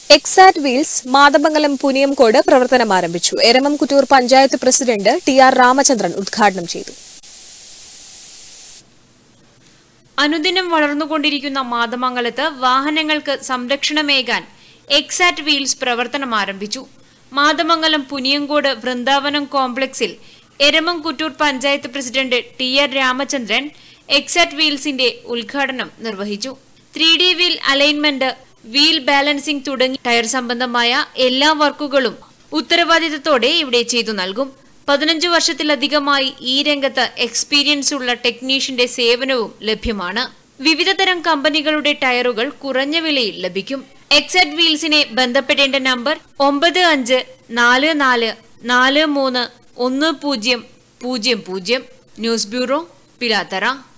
exact wheels Mathamangalam Puniyamkode പ്രവർത്തനം ആരംഭിച്ചു Eramamkuttoor panchayat president T R Ramachandran ഉദ്ഘാടനം ചെയ്തു അനുദിനം വളർന്നുകൊണ്ടിരിക്കുന്ന മാതമംഗലത്ത് വാഹനങ്ങൾക്ക് സംരക്ഷണമേകാൻ എക്സാറ്റ് വീൽസ് പ്രവർത്തനം ആരംഭിച്ചു മാതമംഗലം പുനിയങ്കോട് വൃന്ദാവനം കോംപ്ലക്സിൽ Eramamkuttoor panchayat president T R Ramachandran എക്സാറ്റ് വീൽസിന്റെ ഉദ്ഘാടനം നിർവഹിച്ചു three D wheel alignment wheel balancing തുടങ്ങി ടയർ സംബന്ധമായ എല്ലാ വർക്കുകളും ഉത്തരവാദിത്തത്തോടെ ഇവിടെ ചെയ്തു നൽകും പതിനഞ്ചു വർഷത്തിലധികമായി ഈ രംഗത്ത് എക്സ്പീരിയൻസ് ഉള്ള ടെക്നീഷ്യന്റെ സേവനവും ലഭ്യമാണ് വിവിധ തരം കമ്പനികളുടെ ടയറുകൾ കുറഞ്ഞ വിലയിൽ ലഭിക്കും എക്സാറ്റ് വീൽസിനെ ബന്ധപ്പെടേണ്ട നമ്പർ ഒമ്പത് അഞ്ച് നാല് നാല് നാല് മൂന്ന് ഒന്ന് പൂജ്യം പൂജ്യം പൂജ്യം ന്യൂസ് ബ്യൂറോ പിലാത്തറ